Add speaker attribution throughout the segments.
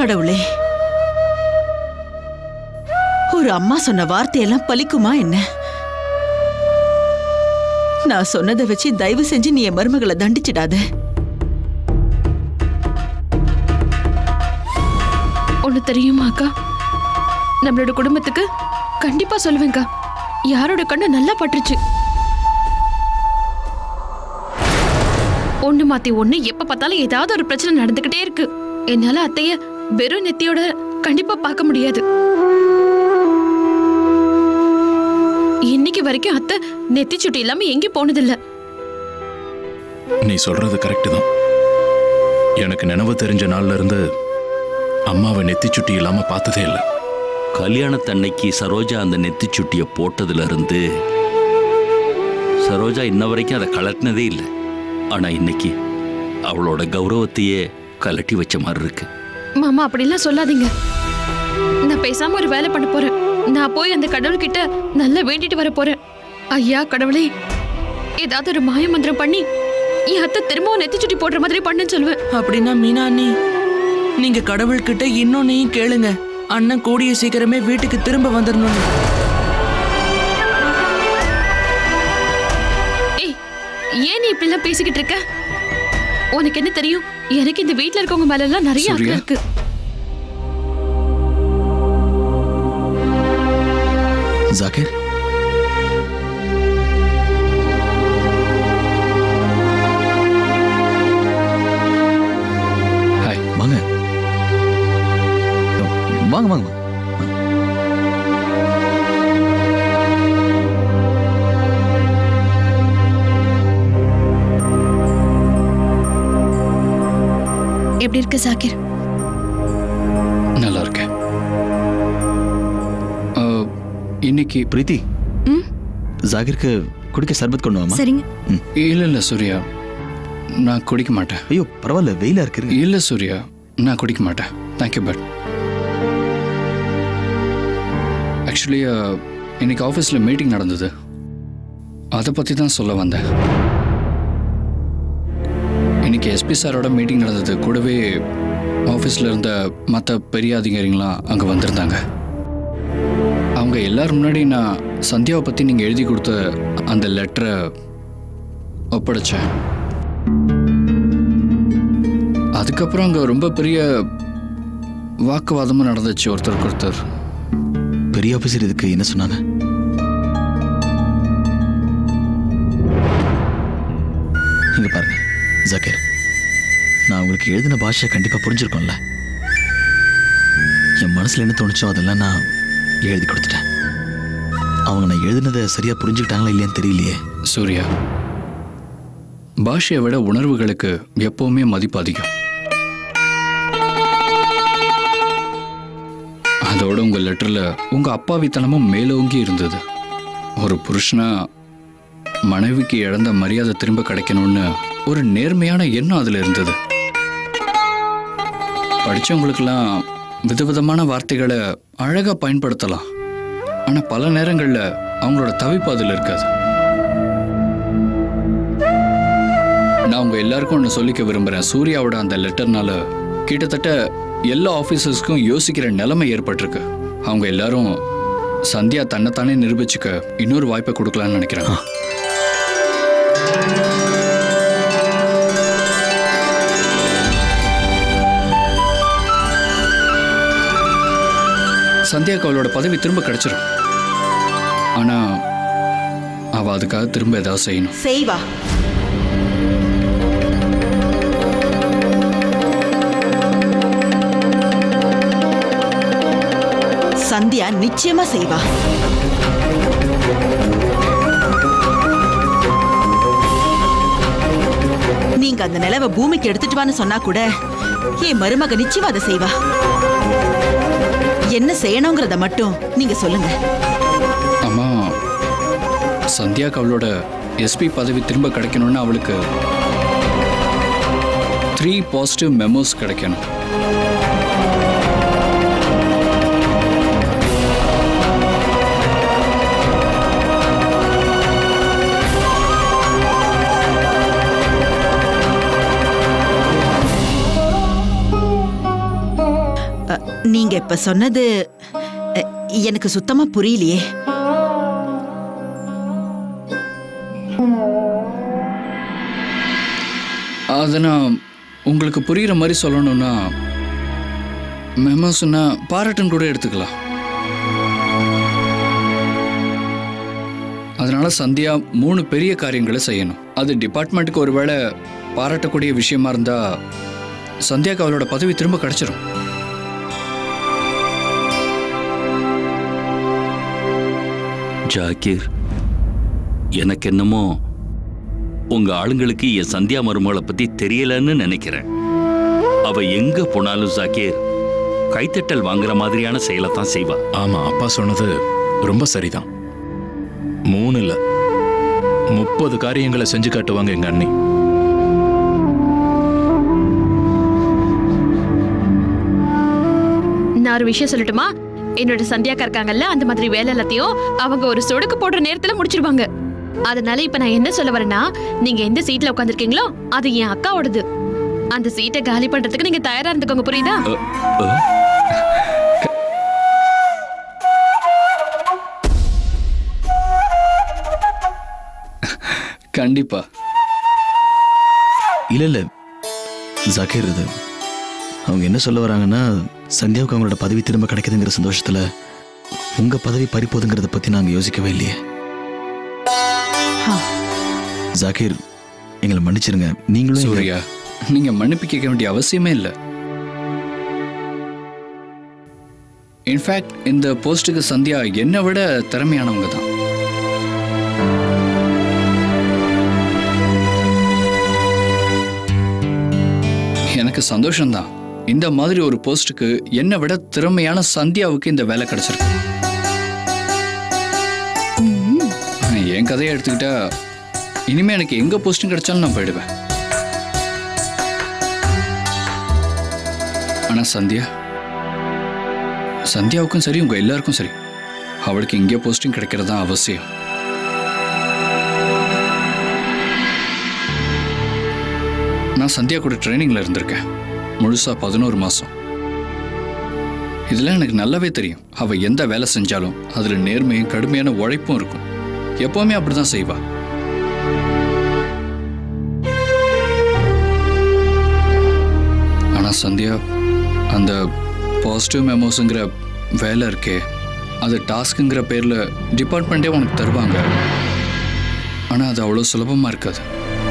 Speaker 1: கடவுளே ஒரு அம்மா சொன்ன வார்த்தையெல்லாம் பலிக்குமா என்ன நான் சொன்னதை வச்சு தயவு செஞ்சு நீ என் மருமகளை தண்டிச்சிடாத
Speaker 2: ஒண்ணு தெரியுமா அக்கா நம்மளோட குடும்பத்துக்கு கண்டிப்பா சொல்லுவேங்க்கா யாரோட கண்ணு நல்லா பட்டுருச்சு ஒண்ணு மாத்தி ஒண்ணு எப்ப பார்த்தாலும் ஏதாவது ஒரு பிரச்சனை நடந்துகிட்டே இருக்கு என்னால அத்தைய வெறும் நெத்தியோட கண்டிப்பா பார்க்க முடியாது இன்னைக்கு வரைக்கும் அத்தை நெத்தி சுட்டி இல்லாம எங்கேயும் போனதில்ல
Speaker 3: நீ சொல்றது கரெக்டு தான் எனக்கு நினைவு தெரிஞ்ச நாள்ல இருந்து அம்மாவை நெத்தி சுட்டி இல்லாம பார்த்ததே இல்லை
Speaker 4: கல்யாணத்தன்னைக்கு சரோஜா அந்த நெத்திச்சுட்டியை போட்டதுல இருந்து சரோஜா இன்ன வரைக்கும் அதை கலட்டினதே இல்லை ஆனா இன்னைக்கு அவளோட கௌரவத்தையே கலட்டி வச்ச மாதிரி இருக்கு
Speaker 2: மாமா அப்படிலாம் சொல்லாதீங்க நான் பேசாம ஒரு வேலை பண்ண போறேன் நான் போய் அந்த கடவுள்கிட்ட நல்லா வேண்டிட்டு வர போறேன் ஐயா கடவுளே ஏதாவது ஒரு மாய மந்திரம் பண்ணி என் அத்தை திரும்பவும் நெத்தி சுட்டி போடுற மாதிரி பண்ணுன்னு சொல்லுவேன்
Speaker 5: அப்படின்னா மீனா அண்ணி நீங்க கடவுள்கிட்ட இன்னொன்னையும் கேளுங்க அண்ணன் கூடிய சீக்கிரமே வீட்டுக்கு திரும்ப வந்துடணும்னு
Speaker 2: ஏய் ஏன் நீ இப்படிலாம் பேசிக்கிட்டு இருக்க உனக்கு என்ன தெரியும் எனக்கு இந்த வீட்ல இருக்கவங்க மேல எல்லாம் நிறைய அக்கறை
Speaker 3: சூர்யா?
Speaker 2: இருக்கு
Speaker 6: ஜாகிர்
Speaker 3: ஹாய்
Speaker 6: வாங்க வாங்க வாங்க வாங்க
Speaker 2: எப்படி இருக்கு சாக்கிர்
Speaker 7: நல்லா இருக்கேன் அஹ், இன்னைக்கு
Speaker 6: பிரீத்தி
Speaker 2: ம்
Speaker 6: ஜாகிருக்கு குடிக்க சர்பத் கொண்டு வாமா
Speaker 2: சரிங்க
Speaker 7: இல்லை இல்லை சூர்யா நான் குடிக்க மாட்டேன்
Speaker 6: ஐயோ பரவாயில்ல வெயிலா இருக்கு
Speaker 7: இல்லை சூர்யா நான் குடிக்க மாட்டேன் தேங்க்யூ பட் ஆக்சுவலி இன்னைக்கு ஆஃபீஸில் மீட்டிங் நடந்தது அதை பற்றி தான் சொல்ல வந்தேன் இன்னைக்கு எஸ்பி சாரோட மீட்டிங் நடந்தது கூடவே ஆஃபீஸில் இருந்த மற்ற பெரிய அதிகாரிங்களாம் அங்கே வந்திருந்தாங்க அவங்க எல்லாரும் முன்னாடி நான் சந்தியாவை பற்றி நீங்கள் எழுதி கொடுத்த அந்த லெட்டரை ஒப்படைச்சேன் அதுக்கப்புறம் அங்கே ரொம்ப பெரிய வாக்குவாதமும் நடந்துச்சு ஒருத்தருக்கு ஒருத்தர்
Speaker 6: பெரிய ஆபீசர் இதுக்கு என்ன சொன்னாங்க இங்க பாருங்க ஜாகிர் நான் உங்களுக்கு எழுதின பாஷை கண்டிப்பா புரிஞ்சிருக்கோம்ல என் மனசுல என்ன தோணுச்சோ அதெல்லாம் நான் எழுதி கொடுத்துட்டேன் அவங்க நான் எழுதினதை சரியா புரிஞ்சுக்கிட்டாங்களா இல்லையான்னு தெரியலையே
Speaker 7: சூர்யா பாஷையை விட உணர்வுகளுக்கு எப்பவுமே மதிப்பு அதிகம் அதோட உங்க லெட்டர்ல உங்க அப்பாவித்தனமும் மேலோங்கி இருந்தது ஒரு புருஷனா மனைவிக்கு இழந்த மரியாதை திரும்ப கிடைக்கணும்னு ஒரு நேர்மையான எண்ணம் அதுல இருந்தது படிச்சவங்களுக்கெல்லாம் விதவிதமான வார்த்தைகளை அழகா பயன்படுத்தலாம் ஆனா பல நேரங்கள்ல அவங்களோட தவிப்பு அதுல இருக்காது நான் உங்க எல்லாருக்கும் ஒன்று சொல்லிக்க விரும்புறேன் சூர்யாவோட அந்த லெட்டர்னால கிட்டத்தட்ட எல்லா ஆஃபீஸர்ஸ்க்கும் யோசிக்கிற நிலைமை ஏற்பட்டிருக்கு அவங்க எல்லாரும் சந்தியா தன்னைத்தானே நிரூபிச்சுக்க இன்னொரு வாய்ப்பை கொடுக்கலாம்னு நினைக்கிறாங்க சந்தியாக்கு அவளோட பதவி திரும்ப கிடைச்சிரும் ஆனா அவ அதுக்காக திரும்ப ஏதாவது செய்யணும்
Speaker 1: செய்வா சந்தியா நிச்சயமா செய்வா நீங்க அந்த நிலவை பூமிக்கு எடுத்துட்டு வான்னு சொன்னா கூட என் மருமக நிச்சயமா அதை செய்வா என்ன செய்யணுங்கிறத மட்டும் நீங்க சொல்லுங்க
Speaker 7: அம்மா சந்தியாக்கு அவளோட எஸ்பி பதவி திரும்ப கிடைக்கணும்னு அவளுக்கு த்ரீ பாசிட்டிவ் மெமோஸ் கிடைக்கணும்
Speaker 1: நீங்க இப்ப சொன்னது அ, எனக்கு சுத்தமா புரியலையே
Speaker 7: அதை நான் உங்களுக்கு புரிகிற மாதிரி சொல்லணும்னா மெமோஸ்னா பாராட்டுன்னு கூட எடுத்துக்கலாம் அதனால சந்தியா மூணு பெரிய காரியங்களை செய்யணும் அது டிபார்ட்மெண்ட்டுக்கு ஒருவேளை பாராட்டக்கூடிய விஷயமா இருந்தா சந்தியாக்கு அவளோட பதவி திரும்ப கிடைச்சிரும்
Speaker 4: ஜாக்கீர் எனக்கு என்னமோ உங்க ஆளுங்களுக்கு என் சந்தியா மருமகளை பத்தி தெரியலன்னு நினைக்கிறேன் அவ எங்க போனாலும் ஜாக்கீர் கைத்தட்டல் வாங்குற மாதிரியான செயலை தான் செய்வா
Speaker 3: ஆமா அப்பா சொன்னது ரொம்ப சரிதான் மூணு இல்ல முப்பது காரியங்களை செஞ்சு காட்டுவாங்க எங்க அண்ணி
Speaker 2: நான் ஒரு விஷயம் சொல்லட்டுமா என்னோட சந்தியாக்கா இருக்காங்கல்ல அந்த மாதிரி வேலை எல்லாத்தையும் அவங்க ஒரு சொடுக்கு போடுற நேரத்துல முடிச்சிருவாங்க அதனால இப்ப நான் என்ன சொல்ல வரேன்னா நீங்க எந்த சீட்ல உட்காந்துருக்கீங்களோ அது என் அக்காவோடது அந்த சீட்டை காலி பண்றதுக்கு நீங்க தயாரா இருந்துக்கோங்க புரியுதா
Speaker 4: அ, அ.
Speaker 7: கண்டிப்பா
Speaker 6: இல்லை இல்லை ஜாக்கீர் இது அவங்க என்ன சொல்ல வராங்கன்னா சந்தியாவுக்கு அவங்களோட பதவி திரும்ப கிடைக்குதுங்கிற சந்தோஷத்துல உங்க பதவி பறிப்போதுங்கிறத பத்தி நாங்க யோசிக்கவே இல்லையே
Speaker 1: ஆ.
Speaker 6: ஜாக்கீர் எங்களை மன்னிச்சிருங்க நீங்களும் எங்க-
Speaker 7: சூர்யா நீங்க மன்னிப்பு கேட்க வேண்டிய அவசியமே இல்லை இன்ஃபேக்ட் இந்த போஸ்ட்டுக்கு சந்தியா என்னை விட திறமையானவங்க தான் எனக்கு சந்தோஷம்தான் இந்த மாதிரி ஒரு போஸ்ட்டுக்கு என்னை விட திறமையான சந்தியாவுக்கு இந்த வேலை கிடைச்சிருக்கு என் கதையை எடுத்துக்கிட்டா இனிமே எனக்கு எங்க போஸ்டிங் கிடைச்சாலும் நான் போயிடுவேன் ஆனா சந்தியா சந்தியாவுக்கும் சரி உங்க எல்லாருக்கும் சரி அவளுக்கு இங்கே போஸ்டிங் கிடைக்கிறது தான் அவசியம் நான் சந்தியா கூட ட்ரைனிங்ல இருந்திருக்கேன் முழுசா பதினோரு மாசம் இதெல்லாம் எனக்கு நல்லாவே தெரியும் அவ எந்த வேலை செஞ்சாலும் அதுல நேர்மையும் கடுமையான உழைப்பும் இருக்கும் எப்பவுமே அப்படிதான் செய்வா ஆனா சந்தியா அந்த பாசிட்டிவ் மெமோஸுங்கிற வேலை இருக்கே அது டாஸ்க்குங்கிற பேரில் டிபார்ட்மெண்ட்டே உனக்கு தருவாங்க ஆனால் அது அவ்வளோ சுலபமாக இருக்காது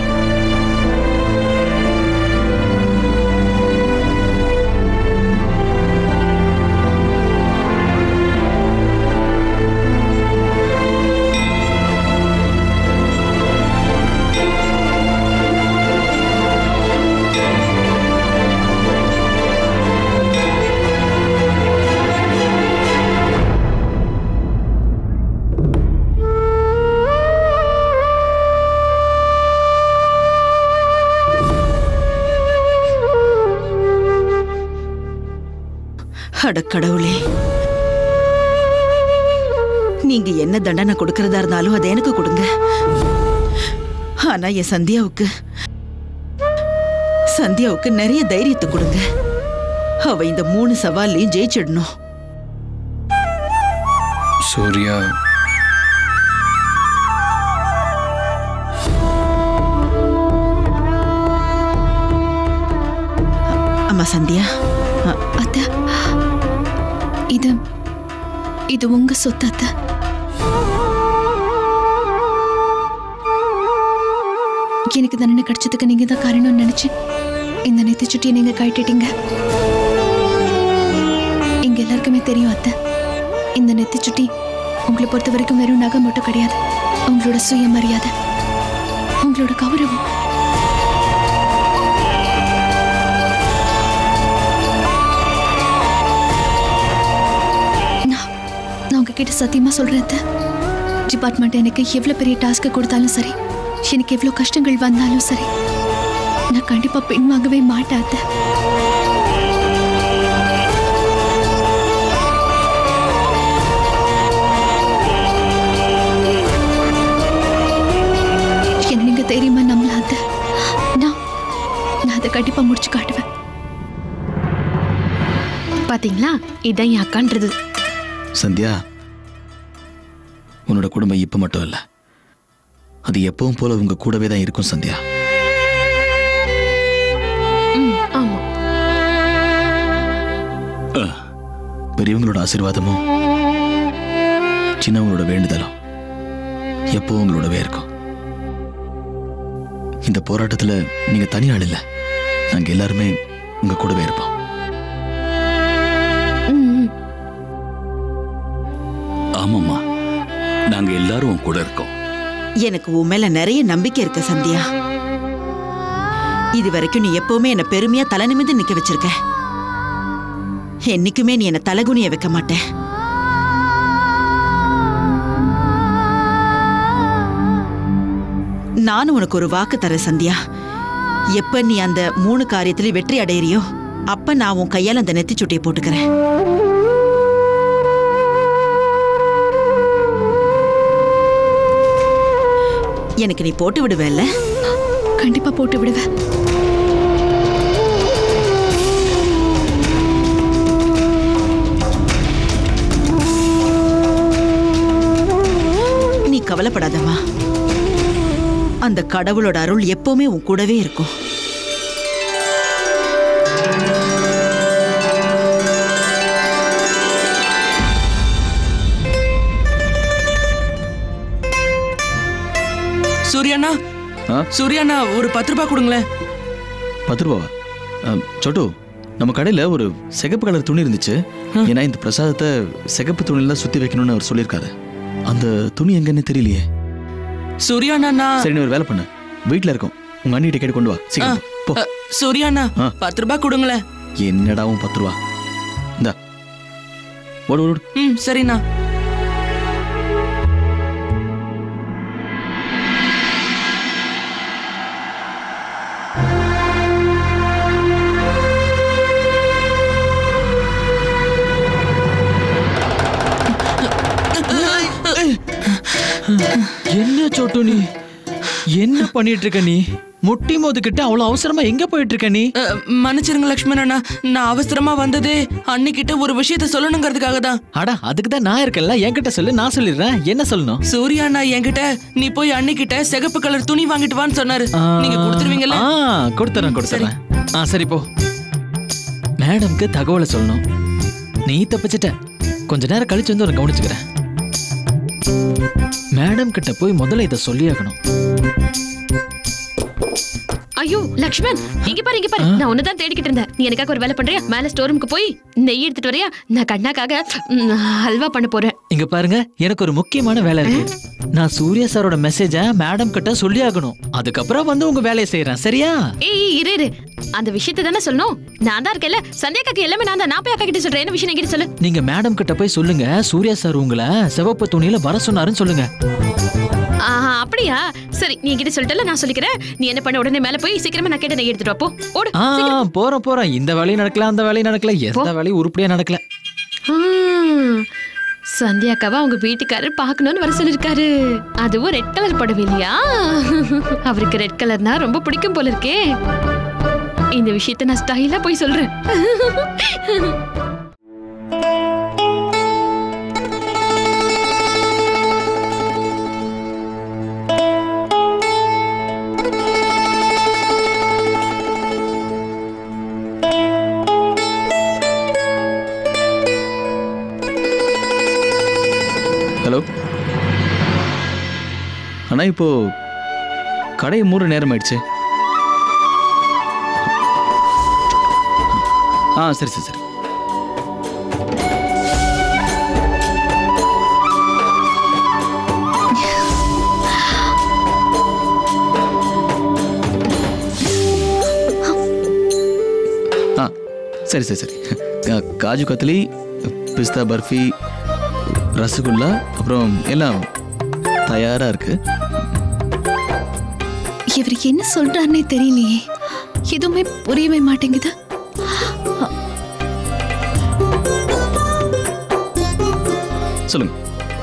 Speaker 1: அட கடவுளே நீங்க என்ன தண்டனை கொடுக்கறதா இருந்தாலும் அதை எனக்கு கொடுங்க ஆனா என் சந்தியாவுக்கு சந்தியாவுக்கு நிறைய தைரியத்தை கொடுங்க அவ இந்த மூணு சவால்லையும் ஜெயிச்சிடணும்
Speaker 7: சூர்யா
Speaker 1: அம்மா சந்தியா அ,
Speaker 2: அத்த இது இது உங்க சொத்து அத்த எனக்கு தண்டனை கிடைச்சதுக்கு நீங்க தான் காரணம்னு நினைச்சு இந்த நெத்தி சுட்டியை நீங்க கழட்டிட்டீங்க இங்க எல்லாருக்குமே தெரியும் அத்தை இந்த நெத்தி சுட்டி உங்களை பொறுத்த வரைக்கும் வெறும் நகை மட்டும் கிடையாது உங்களோட சுயமரியாதை உங்களோட கௌரவம் நான் நான் உங்ககிட்ட சத்தியமா சொல்றேன் அத்தை. டிபார்ட்மெண்ட் எனக்கு எவ்வளவு பெரிய டாஸ்க் கொடுத்தாலும் சரி எனக்கு எவ்வளவு கஷ்டங்கள் வந்தாலும் சரி நான் கண்டிப்பா பின்வாங்கவே மாட்டேன் அத்தை. என்ன நீங்க தைரியமா நம்பலாம் அத்தை. நான் நான் அதை கண்டிப்பா முடிச்சு காட்டுவேன் பாத்தீங்களா இதான் என் அக்கான்றது
Speaker 6: சந்தியா உன்னோட குடும்பம் இப்ப மட்டும் இல்ல அது எப்பவும் போல உங்க கூடவே தான் இருக்கும் சந்தியா
Speaker 2: ம், ஆமா
Speaker 6: பெரியவங்களோட ஆசீர்வாதமும் சின்னவங்களோட வேண்டுதலும் எப்பவும் உங்களோடவே இருக்கும் இந்த போராட்டத்துல நீங்க தனி ஆள் இல்ல நாங்க எல்லாருமே உங்க கூடவே இருப்போம்
Speaker 2: ம், ம்.
Speaker 4: ஆமாம்மா நாங்க எல்லாரும் உன் கூட இருக்கோம்
Speaker 1: எனக்கு உன் மேல நிறைய நம்பிக்கை இருக்கு சந்தியா இது வரைக்கும் நீ எப்பவுமே என்ன பெருமையா தலை நிமிந்து நிக்க வச்சிருக்க என்னைக்குமே நீ என்ன தலகுனிய வைக்க மாட்டேன் நானும் உனக்கு ஒரு வாக்கு தரேன் சந்தியா எப்ப நீ அந்த மூணு காரியத்திலயும் வெற்றி அடையறியோ அப்ப நான் உன் கையால அந்த நெத்திச்சுட்டியை போட்டுக்கிறேன் எனக்கு நீ போட்டு விடுவேல்ல
Speaker 2: கண்டிப்பா போட்டு விடுவேன்
Speaker 1: நீ கவலைப்படாதம்மா அந்த கடவுளோட அருள் எப்பவுமே உன் கூடவே இருக்கும்
Speaker 5: சூர்யாண்ணா
Speaker 6: ஆ?
Speaker 5: சூர்யாண்ணா ஒரு பத்து ரூபாய் கொடுங்களேன்
Speaker 6: பத்து ரூபாவா அஹ், சொட்டு நம்ம கடையில ஒரு சிகப்பு கலர் துணி இருந்துச்சு ஏன்னா இந்த பிரசாதத்தை சிகப்பு துணியில சுத்தி வைக்கணும்னு அவர் சொல்லியிருக்காரு அந்த துணி எங்கன்னு தெரியலையே
Speaker 5: சூர்யாண்ணா நான்
Speaker 6: சரி நீ ஒரு வேலை பண்ணு வீட்ல இருக்கோம் உங்க அண்ணிட்ட கேட்டு கொண்டு வா சீக்கிரம் போ. போ
Speaker 5: அ, சூர்யாண்ணா
Speaker 6: ஆ.
Speaker 5: பத்து ரூபாய் கொடுங்களேன்
Speaker 6: என்னடாவும் பத்து ரூபா இந்தா ஓடு ஓடு ஓடு.
Speaker 5: ம் சரிண்ணா
Speaker 8: என்ன சோட்டு நீ என்ன பண்ணிட்டு இருக்க நீ முட்டி மோதுகிட்ட அவ்வளவு அவசரமா எங்க போயிட்டு இருக்க நீ
Speaker 5: அ, மன்னிச்சிருங்க லக்ஷ்மண் அண்ணா நான் அவசரமா வந்ததே அன்னிக்கிட்ட ஒரு விஷயத்த சொல்லணுங்கிறதுக்காக தான்
Speaker 8: அடா அதுக்கு தான் நான் இருக்கேன்ல என்கிட்ட சொல்லு நான் சொல்லிடுறேன் என்ன சொல்லணும்
Speaker 5: சூர்யா அண்ணா என்கிட்ட நீ போய் அன்னிக்கிட்ட சிகப்பு கலர் துணி வாங்கிட்டு வான்னு சொன்னாரு
Speaker 8: ஆ,
Speaker 5: நீங்க கொடுத்துருவீங்கல்ல
Speaker 8: ஆ கொடுத்துறேன் கொடுத்துறேன் ஆ சரி போ மேடம்க்கு தகவலை சொல்லணும் நீ தப்பிச்சிட்ட கொஞ்ச நேரம் கழிச்சு வந்து உனக்கு கவனிச்சுக்கிறேன் மேடம் கிட்ட போய் முதல்ல இதை சொல்லியாகணும்
Speaker 2: ஐயோ லக்ஷ்மண் இங்க பாரு இங்க பாரு நான் ஒண்ணுதான் தேடிக்கிட்டு இருந்தேன் நீ எனக்காக ஒரு வேலை பண்றியா மேல ஸ்டோர் ரூமுக்கு போய் நெய் எடுத்துட்டு வரியா நான் கண்ணாக்காக ம், ஹல்வா பண்ண போறேன்
Speaker 8: இங்க பாருங்க எனக்கு ஒரு முக்கியமான வேலை இருக்கு நான் சூர்யா சாரோட மெசேஜ மேடம் கிட்ட சொல்லி ஆகணும் அதுக்கப்புறம் வந்து உங்க வேலையை செய்யறேன் சரியா
Speaker 2: ஏய் ஏய், இரு இரு அந்த விஷயத்தை தானே சொல்லணும் நான் தான் இருக்கேன்ல சந்தேகாக்கு எல்லாமே நான் தான் நான் போய் அக்கா கிட்ட சொல்றேன் என்ன விஷயம் என்கிட்ட சொல்லு
Speaker 8: நீங்க மேடம் கிட்ட போய் சொல்லுங்க சூர்யா சார் உங்களை சிவப்பு துணியில வர சொன்னாருன்னு சொல்லுங்க
Speaker 2: ஆஹா அப்படியா சரி நீ என்கிட்ட சொல்லிட்டல நான் சொல்லிக்கிறேன் நீ என்ன பண்ண உடனே மேல போய் சீக்கிரமா நான் கேட்ட நெய் எடுத்துட்டு வா போ ஓடு
Speaker 8: ஆ
Speaker 2: சீக்கிரம்.
Speaker 8: போறோம் போறோம் இந்த வேலையும் நடக்கல அந்த வேலையும் நடக்கல எந்த வேலையும் உருப்படியா நடக்கல
Speaker 2: ஆ, சந்தியாக்காவை அவங்க வீட்டுக்காரர் பார்க்கணும்னு வர சொல்லிருக்காரு அதுவும் ரெட் கலர் புடவை இல்லையா அவருக்கு ரெட் கலர்னா ரொம்ப பிடிக்கும் போல இருக்கே இந்த விஷயத்தை நான் ஸ்டைலா போய் சொல்றேன்
Speaker 6: ஹலோ அண்ணா இப்போ கடை மூணு நேரம் ஆயிடுச்சு ஆ சரி சரி சரி ஆ சரி சரி சரி கா- காஜு கத்லி பிஸ்தா பர்ஃபி ரசகுல்லா அப்புறம் எல்லாம் தயாரா இருக்கு
Speaker 9: இவர் என்ன சொல்றாருன்னே தெரியலையே எதுவுமே புரியவே மாட்டேங்குது
Speaker 6: சொல்லுங்க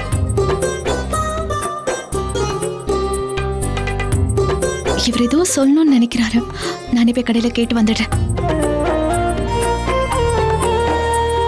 Speaker 9: இவர் ஏதோ சொல்லணும்னு நினைக்கிறாரு நானே போய் கடையில கேட்டு வந்துடுறேன்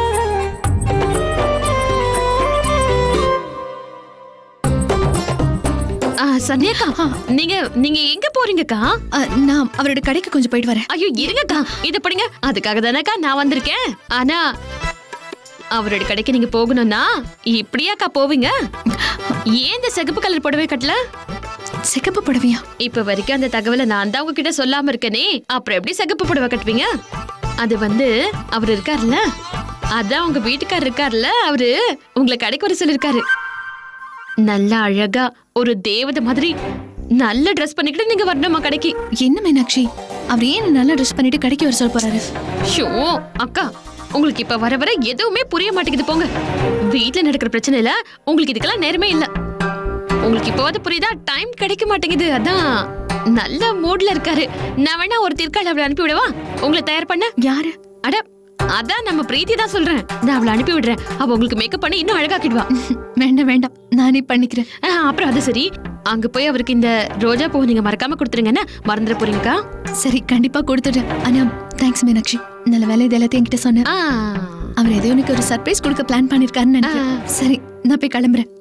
Speaker 2: சந்தியாக்கா நீங்க நீங்க எங்க போறீங்கக்கா
Speaker 9: அ, நான் அவரோட கடைக்கு கொஞ்சம் போயிட்டு வரேன்
Speaker 2: ஐயோ இருங்கக்கா இத படிங்க அதுக்காக தானக்கா நான் வந்திருக்கேன் ஆனா அவரோட கடைக்கு நீங்க போகணும்னா இப்படியாக்கா போவீங்க ஏன் இந்த சிகப்பு கலர் புடவை கட்டல
Speaker 9: சிகப்பு புடவையா
Speaker 2: இப்ப வரைக்கும் அந்த தகவலை நான் தான் உங்ககிட்ட சொல்லாம இருக்கனே அப்புறம் எப்படி சிகப்பு புடவை கட்டுவீங்க அது வந்து அவர் இருக்காருல்ல அதான் உங்க வீட்டுக்காரர் இருக்காருல்ல அவரு உங்களை கடைக்கு வர சொல்லிருக்காரு நல்ல அழகா ஒரு தேவதை மாதிரி நல்ல ட்ரெஸ் பண்ணிக்கிட்டு நீங்க வரணுமா கடைக்கு
Speaker 9: என்ன மீனாட்சி அவர் ஏன் நல்லா ட்ரெஸ் பண்ணிட்டு கடைக்கு வர சொல்ல போறாரு
Speaker 2: ஷோ அக்கா உங்களுக்கு இப்ப வர வர எதுவுமே புரிய மாட்டேங்குது போங்க வீட்ல நடக்கிற பிரச்சனையில உங்களுக்கு இதுக்கெல்லாம் நேரமே இல்ல உங்களுக்கு இப்போவாது புரியுதா டைம் கிடைக்க மாட்டேங்குது அதான் நல்ல மூட்ல இருக்காரு நான் வேணா ஒரு திருக்காள் அவளை அனுப்பி விடவா உங்களை தயார் பண்ண
Speaker 9: யாரு
Speaker 2: அட அதான் நம்ம பிரீத்தி தான் சொல்றேன் நான் அவளை அனுப்பி விடுறேன் அவ உங்களுக்கு மேக்கப் பண்ணி இன்னும் அழகாக்கிடுவா
Speaker 9: வேண்டாம் வேண்டாம் நானே பண்ணிக்கிறேன்
Speaker 2: ஆ, அப்புறம் அது சரி அங்க போய் அவருக்கு இந்த ரோஜா பூ நீங்க மறக்காம கொடுத்துருங்கன்னு மறந்துட போறீங்கக்கா
Speaker 9: சரி கண்டிப்பா கொடுத்துடுறேன் ஆனா தேங்க்ஸ் மீனாட்சி நல்ல வேலை இது எல்லாத்தையும் என்கிட்ட சொன்னேன்
Speaker 2: ஆ
Speaker 9: அவர் ஏதோ எனக்கு ஒரு சர்ப்ரைஸ் கொடுக்க பிளான் பண்ணிருக்காருன்னு நினைக்கிறேன் சரி நான் போய் கிளம்புறேன்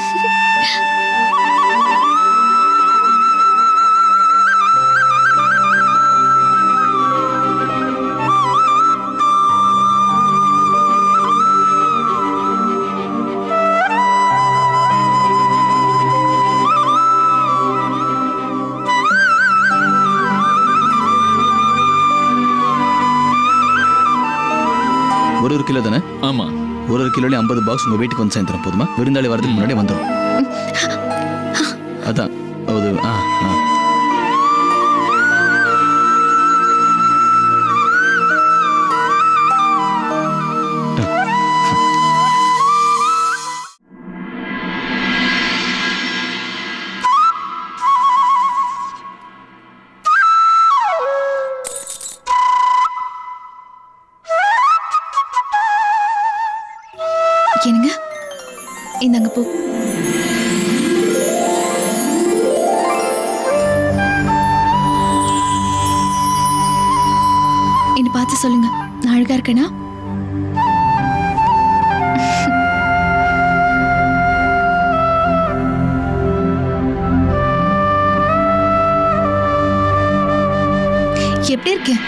Speaker 6: ஒரு ஒரு கிலோ தானே
Speaker 8: ஆமா
Speaker 6: ஒரு ஒரு கிலோலயும் ஐம்பது பாக்ஸ் உங்க வீட்டுக்கு வந்து சேர்ந்துடும் போதுமா விருந்தாளி வரதுக்கு முன்னாடி வந்துடும் அதான் அது ஆ ஆ
Speaker 9: என்னங்க இந்தாங்க போ என்ன பார்த்து சொல்லுங்க நான் அழகா இருக்கேனா எப்படி இருக்கேன்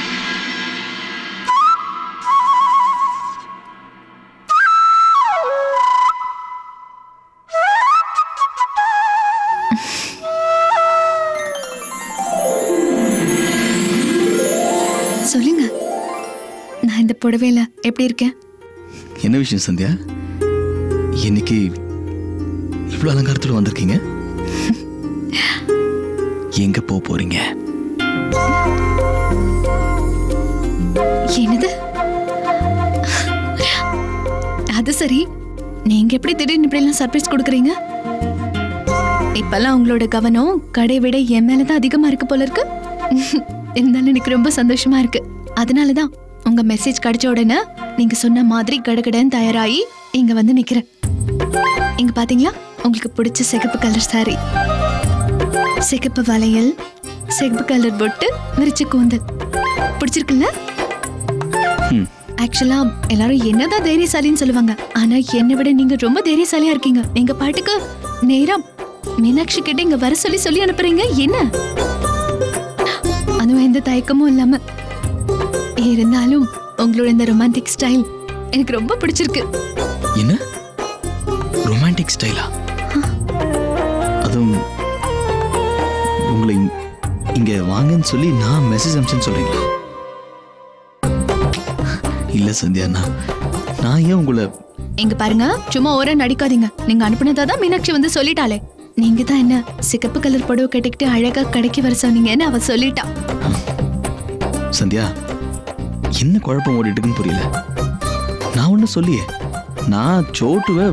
Speaker 9: சொல்லுங்க நான் இந்த புடவையில எப்படி இருக்கேன்
Speaker 6: என்ன விஷயம் சந்தியா இன்னைக்கு இவ்வளோ அலங்காரத்தோட வந்திருக்கீங்க எங்க போக போறீங்க
Speaker 9: என்னது அது சரி நீங்க எப்படி திடீர்னு இப்படி எல்லாம் சர்ப்ரைஸ் கொடுக்குறீங்க இப்பெல்லாம் உங்களோட கவனம் கடை விட என் மேலதான் அதிகமா இருக்கு போல இருக்கு இருந்தாலும் எனக்கு ரொம்ப சந்தோஷமா இருக்கு அதனாலதான் உங்க மெசேஜ் கிடைச்ச உடனே நீங்க சொன்ன மாதிரி கடகடன்னு தயாராகி இங்க வந்து நிக்கிறேன் இங்க பாத்தீங்களா உங்களுக்கு பிடிச்ச சிகப்பு கலர் saree சிகப்பு வளையல் சிகப்பு கலர் பொட்டு விரிச்ச கூந்தல் பிடிச்சிருக்குல்ல
Speaker 6: ம்.
Speaker 9: ஆக்சுவலா எல்லாரும் என்னதான் தைரியசாலின்னு சொல்லுவாங்க ஆனா என்னை விட நீங்க ரொம்ப தைரியசாலியா இருக்கீங்க நீங்க பாட்டுக்கு நேரா மீனாட்சி கிட்ட இங்க வர சொல்லி சொல்லி அனுப்புறீங்க என்ன அதுவும் எந்த தயக்கமும் இல்லாம இருந்தாலும் உங்களோட இந்த ரொமான்டிக் ஸ்டைல் எனக்கு ரொம்ப பிடிச்சிருக்கு
Speaker 6: என்ன ரொமான்டிக் ஸ்டைலா அதுவும் உங்களை இங்க- இங்க வாங்கன்னு சொல்லி நான் மெசேஜ் அனுப்பிச்சேன்னு சொல்றீங்களா இல்ல சந்தியா நான் நான் ஏன் உங்களை
Speaker 9: இங்க பாருங்க சும்மா ஓர நடிக்காதீங்க நீங்க அனுப்புனதா தான் மீனாட்சி வந்து சொல்லிட்டாளே நீங்க தான் என்ன சிகப்பு கலர் புடவை கட்டிக்கிட்டு அழகா கடைக்கு வர சொன்னீங்கன்னு அவ சொல்லிட்டா
Speaker 6: சந்தியா என்ன குழப்பம் ஓடிட்டு இருக்குன்னு புரியல நான் ஒன்றும் சொல்லியே நான் சோட்டுவை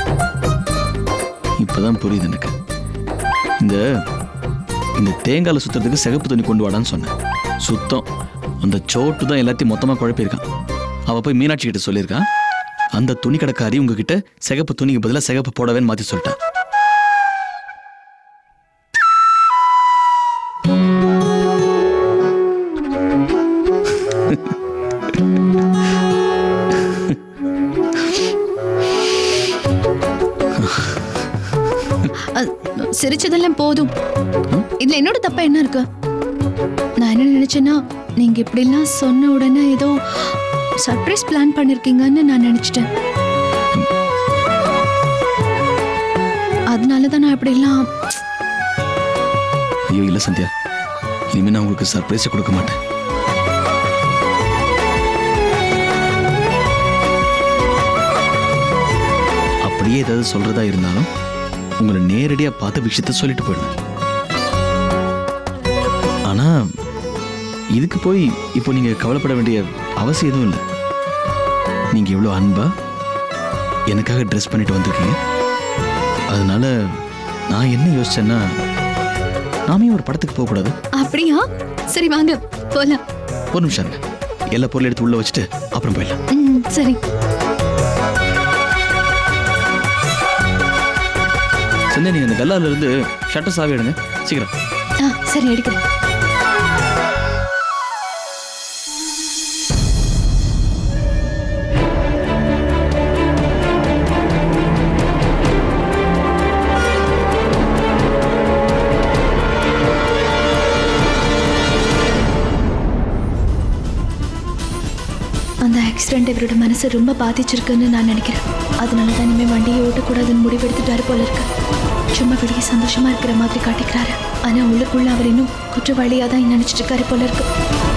Speaker 6: இப்பதான் புரியுது எனக்கு இந்த இந்த தேங்காயில் சுத்துறதுக்கு சிகப்பு துணி கொண்டு வாடான்னு சொன்னேன் சுத்தம் அந்த சோட்டு தான் எல்லாத்தையும் மொத்தமாக குழப்பியிருக்கான் அவ போய் மீனாட்சி கிட்ட சொல்லியிருக்கா அந்த துணி கடைக்காரி உங்ககிட்ட சிகப்பு துணிக்கு பதிலாக சிகப்பு போடவேன்னு மாற்றி சொல்லிட்டா
Speaker 9: அ, சிரிச்சதெல்லாம் போதும் இதுல என்னோட தப்பா என்ன இருக்கு நான் என்ன நினைச்சேன்னா நீங்க இப்படிலாம் சொன்ன உடனே ஏதோ சர்ப்ரைஸ் பிளான் பண்ணிருக்கீங்கன்னு நான் நினைச்சிட்டேன் அதனால தான் நான் இப்படிலாம்
Speaker 6: ஐயோ இல்லை சந்தியா இனிமேல் நான் உங்களுக்கு சர்ப்ரைஸே கொடுக்க மாட்டேன் அப்படியே ஏதாவது சொல்றதா இருந்தாலும் உங்களை நேரடியாக பார்த்த விஷயத்த சொல்லிட்டு போயிடுவேன் ஆனா இதுக்கு போய் இப்போ நீங்க கவலைப்பட வேண்டிய அவசியம் எதுவும் இல்லை நீங்க இவ்வளோ அன்பா எனக்காக ட்ரெஸ் பண்ணிட்டு வந்திருக்கீங்க அதனால நான் என்ன யோசிச்சேன்னா நாமே ஒரு படத்துக்கு போகக்கூடாது
Speaker 9: அப்படியா சரி வாங்க போலாம்
Speaker 6: ஒரு நிமிஷம் இருங்க எல்லா பொருளும் எடுத்து உள்ள வச்சுட்டு அப்புறம் போயிடலாம்
Speaker 9: ம், சரி
Speaker 6: சந்தியா நீங்க அந்த கல்லால இருந்து ஷட்டர் சாவி எடுங்க சீக்கிரம்
Speaker 9: ஆ சரி எடுக்கிறேன் அந்த ஆக்சிடென்ட் இவரோட மனசை ரொம்ப பாதிச்சிருக்குன்னு நான் நினைக்கிறேன் அதனால தான் இனிமேல் வண்டியை ஓட்டக்கூடாதுன்னு முடிவெடுத்துட்டாரு போல இருக்கு சும்மா வெளியே சந்தோஷமா இருக்கிற மாதிரி காட்டிக்கிறாரு ஆனா உள்ளுக்குள்ள அவர் இன்னும் குற்றவாளியா தான் நினைச்சிட்டு இருக்காரு போல இருக்கு